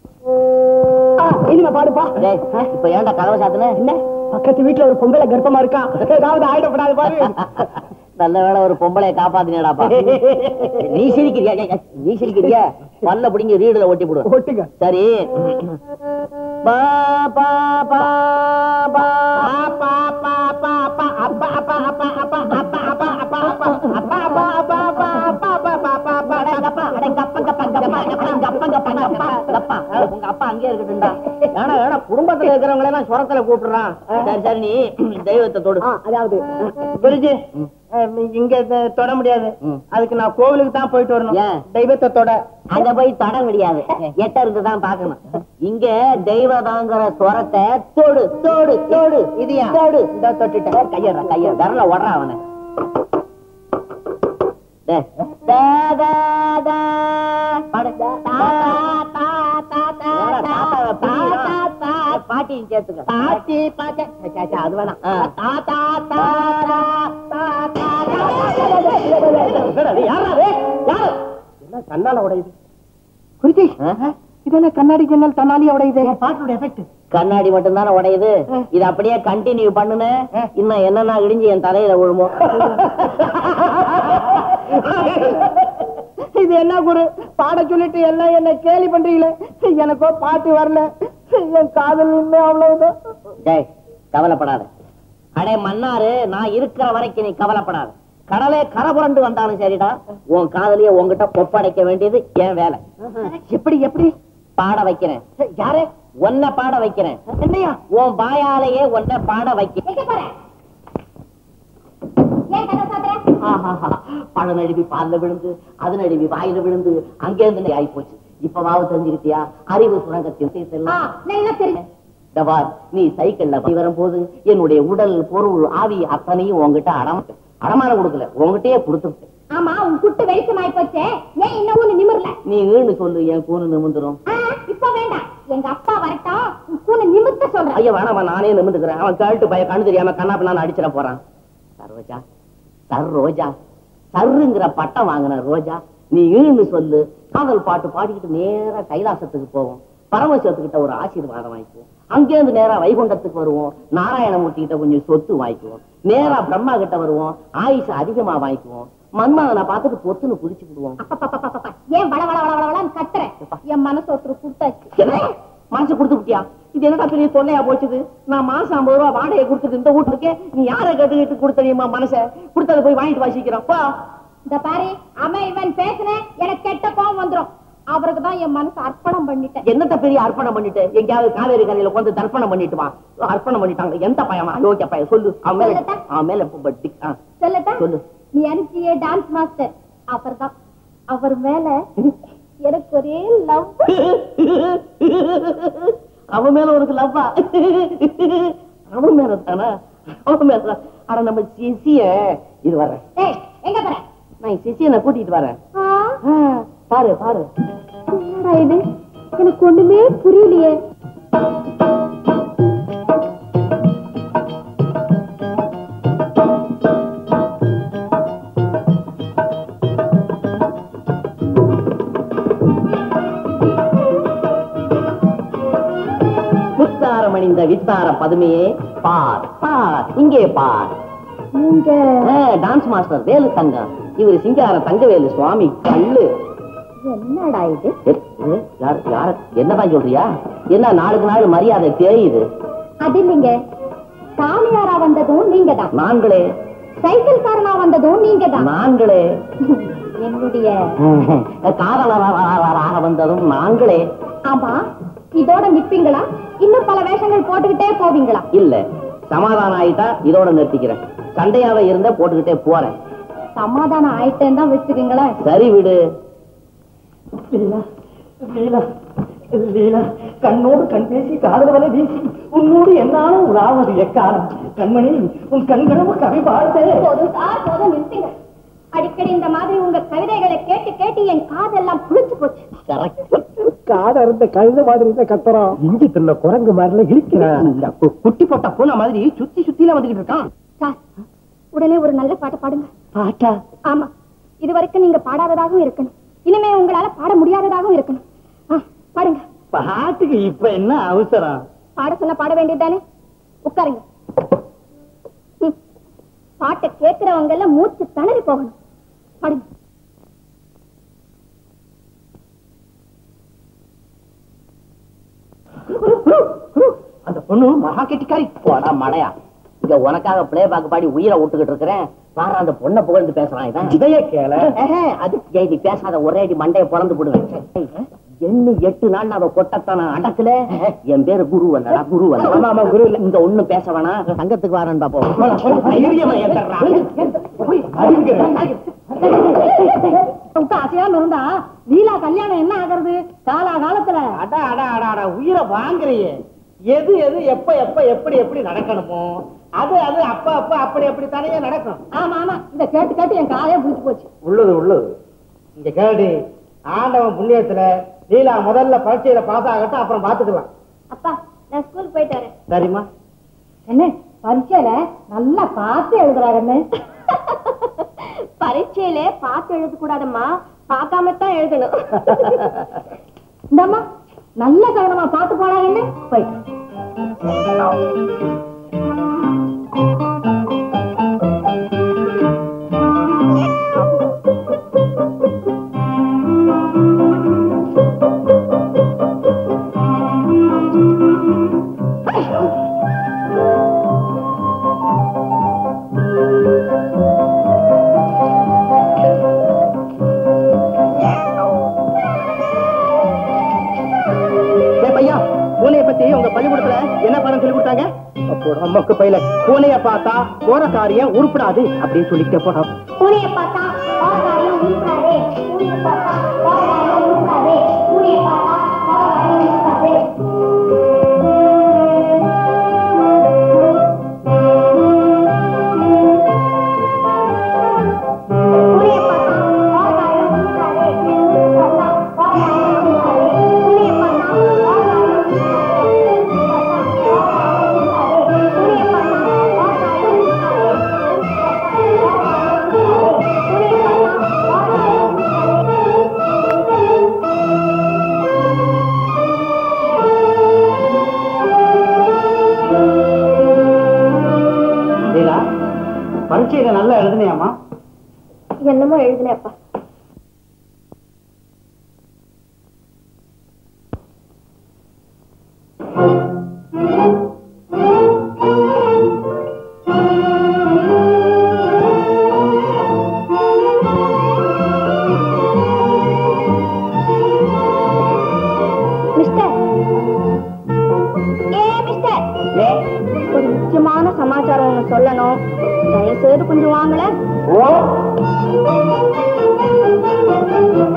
இனிமே பாடுப்பா டேய், இப்ப ஏன்டா கதவை சாத்துன என்ன பக்கத்து வீட்டுல ஒரு பொம்பளை கர்ப்பமா இருக்கா ஏதாவது ஆயிடப்படாது பாரு நல்ல வேளை ஒரு பொம்பளைய காப்பாத்தினேடாப்பா நீ சிரிக்கிறியா ஏய், ஏய், நீ சிரிக்கிறியா பல்ல பிடிங்க ரீடுல ஒட்டி போடு ஒட்டுங்க சரி பா பா பா பா உங்க அப்பா அங்கே இருக்கட்டும்டா ஏன்னா ஏன்னா குடும்பத்துல இருக்கிறவங்கள எல்லாம் சுரத்துல கூப்பிடுறான் சரி சரி நீ தெய்வத்தை தொடு ஆ, அதாவது குருஜி அஹ், இங்க த- தொட முடியாது ம். அதுக்கு நான் கோவிலுக்கு தான் போயிட்டு வரணும் ஏன்? தெய்வத்தை தொட அங்க போய் தொட முடியாது எட்ட இருந்து தான் பாக்கணும் இங்க தெய்வதாங்கிற ஸ்வரத்தை தோடு தோடு தோடு இதுயா? தோடு இந்த தொட்டுட்ட கையற கைய விரல ஓடுறா அவனை டேய். தா, தா, தா. பாடு. தா, தா, தா, தா, தா, என்னடா தாத்தாவை பிடிக்கிறா? ஏய், பாட்டியும் சேர்த்துக்க பாட்டி பாட்டி சே, சே, சே, அது வேணாம் ஆ. தா, தா, தா, தா, தா, தா, தா. என்னடா இது? யார்றா இது? யாரு? என்ன கண்ணால உடையுது குருஜி ஆஹா. இது என்ன கண்ணாடி ஜன்னல் தன்னாலியே உடையுது பாட்டுடைய எஃபெக்ட் கண்ணாடி மட்டும் தானே உடையுது இது அப்படியே கண்டினியூ பண்ணுன இன்னும் என்னன்னா இடிஞ்சு என் தலையில விழுமோ இது என்ன குரு பாட சொல்லிட்டு எல்லாம் என்ன கேலி பண்றீங்களே எனக்கோ பாட்டு வரல என் காதல் உண்மை அவ்வளவுதான் டேய் கவலைப்படாத அடே மன்னாரு நான் இருக்கிற வரைக்கும் நீ கவலைப்படாத கடலே கரை புரண்டு வந்தாலும் சரிடா உன் காதலிய உன்கிட்ட ஒப்படைக்க வேண்டியது என் வேலை எப்படி எப்படி பாட வைக்கிறேன் யாரே உன்னை பாட வைக்கிறேன் என்னையா உன் வாயாலேயே உன்னை பாட வைக்கிறேன் எங்க போற ஏன் கதை சாத்துற ஆஹாஹா. பழம் நழுவி பால்ல விழுந்து அது நழுவி வாயில விழுந்து அங்கேருந்து ஆகி போச்சு இப்பவாவது தெரிஞ்சுக்கிட்டியா அறிவு சுரங்கத்தின் ஆ, சேர்த்தெல்லாம் நல்லா தெரியும் டபார் நீ சைக்கிள்ல போய் வரும்போது என்னுடைய உடல் பொருள் ஆவி அத்தனையும் உன்கிட்ட அடம் அடமானம் கொடுக்கல உன்கிட்டயே கொடுத்துட்டேன் ஆமா உன் குட்டு வெளிச்சமாயி போச்சே ஏன் இன்னும் ஒண்ணு நிமிரல நீ ஈன்னு சொல்லு என் கூணு நிமிந்துரும் ஆ, இப்ப வேண்டாம் எங்க அப்பா வரட்டும் உன் கூனை நிமித்த சொல்றேன் ஐயா வேணாம் நானே நிமிந்துக்கிறேன் அவன் கேட்டு பையன் கண்ணு தெரியாம கண்ணாப்ப நான் அடிச்சிட போறான் சரோஜா சர் ரோஜா சர்ருங்கிற பட்டம் வாங்கின ரோஜா நீ ஈன்னு சொல்லு காதல் பாட்டு பாடிக்கிட்டு நேரா கைலாசத்துக்கு போவோம் பரமசிவத்துக்கிட்ட ஒரு ஆசீர்வாதம் வாங்கிக்குவோம் அங்கேருந்து நேரா வைகுண்டத்துக்கு வருவோம் நாராயணமூர்த்தி கிட்ட கொஞ்சம் சொத்து வாங்கிக்குவோம் நேரா பிரம்மா கிட்ட வருவோம் ஆயுஷ அதிகமா வாங்கிக்குவோம் மன்மதனை பார்த்துட்டு பொத்துன்னு குடிச்சு விடுவோம் அப்பப்பப்பப்பப்ப, ஏன் வள வள வள வளவளன்னு கத்துற என் மனசு ஒருத்தர் கொடுத்தாச்சு என்ன மனசு கொடுத்து விட்டியா இது என்னடா பெரிய தொல்லையா போச்சுது நான் மாசம் ஐம்பது ரூபா வாடகை கொடுத்துட்டு இந்த வீட்டுக்கு நீ யாரை கேட்டுக்கிட்டு கொடுத்தறியுமா மனச கொடுத்ததை போய் வாங்கிட்டு வாசிக்கிறோம் போ இந்த பாரு அவன் இவன் பேசுன எனக்கு கெட்ட கோவம் வந்துரும் அவருக்கு தான் என் மனசு அர்ப்பணம் பண்ணிட்டேன் என்னத்த பெரிய அர்ப்பணம் பண்ணிட்டு எங்கேயாவது காவேரி கரையில வந்து தர்ப்பணம் பண்ணிட்டு வா அர்ப்பணம் பண்ணிட்டாங்க எந்த பையன் யோகிய பையன் சொல்லு அவன் மேல சொல்லட்டா? அவன் மேல இப்ப பட்டி ஆ, சொல்லட்டா சொல்லு நீ அனுப்பிய டான்ஸ் மாஸ்டர் அவர்தான் அவர் மேல எனக்கு ஒரே லவ் அவன் மேல உனக்கு லவ்வா அவன் மேல தானே அவன் மேல தான். ஆனா நம்ம சிசிய இது வர்றேன் ஏய் எங்க போற நான் சிசியனை கூட்டிட்டு வரேன் ஆ, ஆ, பாரு பாரு என்னடா இது எனக்கு ஒண்ணுமே புரியலையே முத்தாரம் அணிந்த வித்தார பதுமையே பார் பார் இங்கே பார் நீங்க ஆ, டான்ஸ் மாஸ்டர் வேலு தங்கம் இவர் சிங்கார தங்கவேலு சுவாமி கல்லு என்னடா இது எ, எ, யார் யார என்னதான் சொல்றியா என்ன நாளுக்கு நாள் மரியாதை தேயுது அது இல்லைங்க சாமியாரா வந்ததும் நீங்க தான் நான்களே சைக்கிள் காரனா வந்ததும் நீங்க தான் நான்களே என்னுடைய காதலராக வந்ததும் நாங்களே ஆமா இதோட நிப்பீங்களா இன்னும் பல வேஷங்கள் போட்டுக்கிட்டே போவீங்களா இல்ல சமாதானம் ஆயிட்டா இதோட நிறுத்திக்கிறேன் சண்டையாவே இருந்தா போட்டுக்கிட்டே போறேன் சமாதானம் ஆயிட்டேன்னு தான் வச்சுக்கீங்களேன் சரி விடு லீலா லீலா லீலா கண்ணோடு கண் பேசி காதல் வலை வீசி உன்னோடு என்னாலும் உலாவது எக்காலம் கண்மணி உன் கண்களவு கவி பார்த்தே போதும் சார் போதும் நிறுத்துங்க அடிக்கடி இந்த மாதிரி உங்க கவிதைகளை கேட்டு கேட்டு என் காதெல்லாம் புளிச்சு போச்சு கரெக்ட் காதை இருந்த கழுத மாதிரி இருந்த கத்துறோம் இஞ்சி தின்ன குரங்கு மாதிரில இழிக்கிறான் குட்டி போட்ட பூனை மாதிரி சுத்தி சுத்தில வந்துகிட்டு இருக்கான் சார் உடனே ஒரு நல்ல பாட்டு பாடுங்க பாட்டா ஆமா இது வரைக்கும் நீங்க பாடாததாகவும் இருக்கணும் இனிமே உங்களால பாட முடியாததாகவும் இருக்கணும் ஆ, பாடுங்க பாட பாட்டுக்கு இப்ப என்ன அவசரம் பாட சொன்னா பாட வேண்டியதுதானே உட்காருங்க ம். பாட்டை கேட்கிறவங்க எல்லாம் மூச்சு தளறி போகணும் பாடுங்க அந்த பொண்ணு மகா கெட்டிக்காரி போடா மடையா இங்க உனக்காக பிளே பாக்கு பாடி உயிரை விட்டுக்கிட்டு இருக்கிறேன் பாரு அந்த பொண்ணை புகழ்ந்து பேசுறான் இவன் இதையே கேள ஏஹே, அது ஏய், நீ பேசாத ஒரே அடி மண்டையை பொழந்து போடுவேன் என்ன எட்டு நாள் அவ கொட்டத்தான் நான் அடக்கல என் பேரு குரு வந்தடா குரு வந்த ஆமா ஆமா குரு இல்ல இங்க ஒண்ணு பேச வேணாம் சங்கத்துக்கு வரேன் பாப்போம் தைரியமா ஏத்தறா. விட்டு அசையாம இருந்தா லீலா கல்யாணம் என்ன ஆகுறது காலா காலத்துல அடா அடா அடா அடா உயிரை வாங்குறியே எது எது எப்ப எப்ப எப்படி எப்படி நடக்கணுமோ அது அது அப்ப அப்ப அப்படி அப்படி தானே நடக்கும் ஆமா ஆமா இத கேட்டு கேட்டு என் காலே புடிச்சு போச்சு உள்ளது உள்ளது இங்க கேடி ஆண்டவன் புண்ணியத்துல லீலா முதல்ல பரீட்சையில பாஸ் ஆகட்டும் அப்புறம் பாத்துக்கலாம் அப்பா நான் ஸ்கூல் போயிட்டு வரேன் சரிம்மா என்ன பரீட்சையில நல்லா பார்த்து எழுதுறாருன்னு பரீட்சையில பார்த்து எழுத கூடாதம்மா பார்க்காம தான் எழுதணும் இந்தம்மா நல்ல கவனமா பார்த்து போனாங்கன்னு போயிட்டு ஏ பையா பூனைய பத்தி உங்க பள்ளிக்கூடத்துல என்ன பாடம் சொல்லி கொடுத்தாங்க அப்போ நமக்கு பையில பூனைய பார்த்தா போற காரியம் உருப்படாது அப்படின்னு சொல்லிட்டே போறோம் பூனையை பார்த்தா பாவகாரியம் உருப்படாதே பூனையை பார்த்தா பாவகாரியம் உருப்படாதே பூனையை பார்த்தா பாவகாரியம் உருப்படாதே பூனையை பார்த்தா பாவகாரியம் உருப்படாதே பூனையை பார்த்தா பாவகாரியம் உருப்படாதே பூனையை பார்த்தா பாவகாரியம் உருப்படாதே பூனையை பார்த்தா பாவகாரியம் லீலா பரீட்சையில நல்லா எழுதுனியாமா என்னமோ எழுதினேப்பா மிஸ்டர் ஏ மிஸ்டர் ஒரு முக்கியமான சமாச்சாரம் ஒண்ணு சொல்லணும் தயவு செய்து கொஞ்சம் வாங்கல ஓ